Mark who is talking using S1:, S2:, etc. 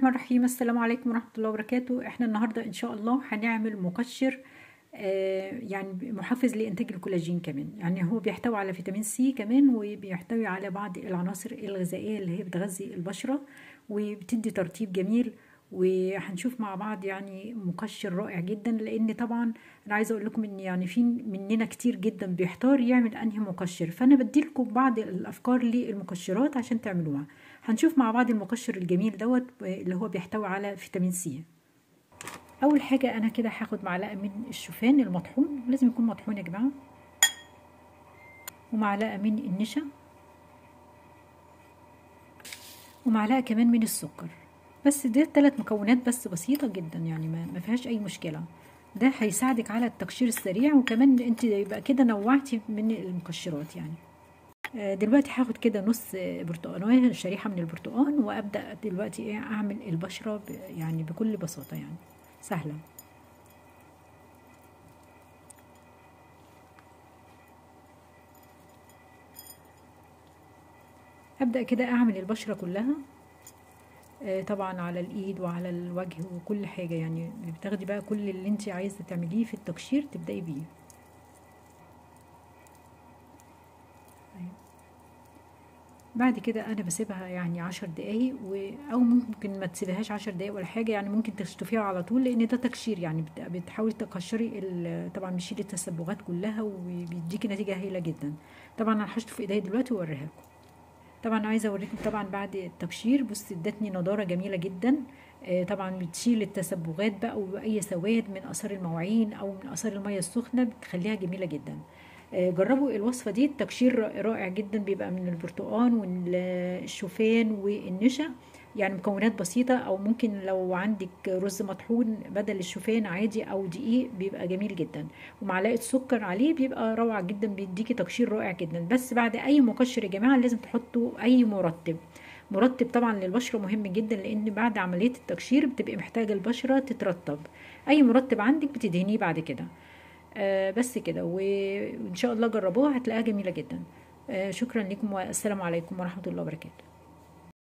S1: الرحمن الرحيم السلام عليكم ورحمة الله وبركاته احنا النهاردة ان شاء الله هنعمل مقشر آه يعني محفز لإنتاج الكولاجين كمان يعني هو بيحتوي على فيتامين سي كمان وبيحتوي على بعض العناصر الغذائية اللي هي بتغذي البشرة وبتدي ترطيب جميل وهنشوف مع بعض يعني مقشر رائع جدا لان طبعا انا عايزه اقول لكم ان يعني في مننا كتير جدا بيحتار يعمل انهي مقشر فانا بديلكم بعض الافكار للمقشرات عشان تعملوها هنشوف مع بعض المقشر الجميل دوت اللي هو بيحتوي على فيتامين سي اول حاجه انا كده هاخد معلقه من الشوفان المطحون لازم يكون مطحون يا جماعه ومعلقه من النشا ومعلقه كمان من السكر بس دي ثلاث مكونات بس بسيطه جدا يعني ما فيهاش اي مشكله ده هيساعدك على التقشير السريع وكمان انت يبقى كده نوعتي من المقشرات يعني دلوقتي هاخد كده نص برتقانية شريحة من البرتقان وابدأ دلوقتي ايه اعمل البشرة يعني بكل بساطة يعني سهلة ابدأ كده اعمل البشرة كلها طبعا على الايد وعلى الوجه وكل حاجة يعني بتاخدي بقى كل اللي انت عايزة تعمليه في التقشير تبدأي بيه بعد كده انا بسيبها يعني عشر دقايق و... او ممكن ما تسيبهاش عشر دقايق ولا حاجه يعني ممكن تشطفيها على طول لان ده تقشير يعني بت... بتحاولي تقشري ال... طبعا بيشيل التسبغات كلها وبيديكي نتيجه هايله جدا طبعا انا هشطف ايديا دلوقتي واوريها لكم طبعا عايزه اوريكم طبعا بعد التقشير بص ادتني نضاره جميله جدا طبعا بتشيل التسبغات بقى واي سواد من اثار المواعين او من اثار الميه السخنه بتخليها جميله جدا جربوا الوصفة دي التقشير رائع جدا بيبقى من البرتقان والشوفان والنشا يعني مكونات بسيطة أو ممكن لو عندك رز مطحون بدل الشوفان عادي أو دقيق بيبقى جميل جدا ومعلقة سكر عليه بيبقى روعة جدا بيديكي تقشير رائع جدا بس بعد أي مقشر يا جماعة لازم تحطوا أي مرطب مرطب طبعا للبشرة مهم جدا لأن بعد عملية التقشير بتبقى محتاجة البشرة تترطب أي مرطب عندك بتدهنيه بعد كده آه بس كده وان شاء الله جربوها هتلاقيها جميله جدا آه شكرا لكم والسلام عليكم ورحمه الله وبركاته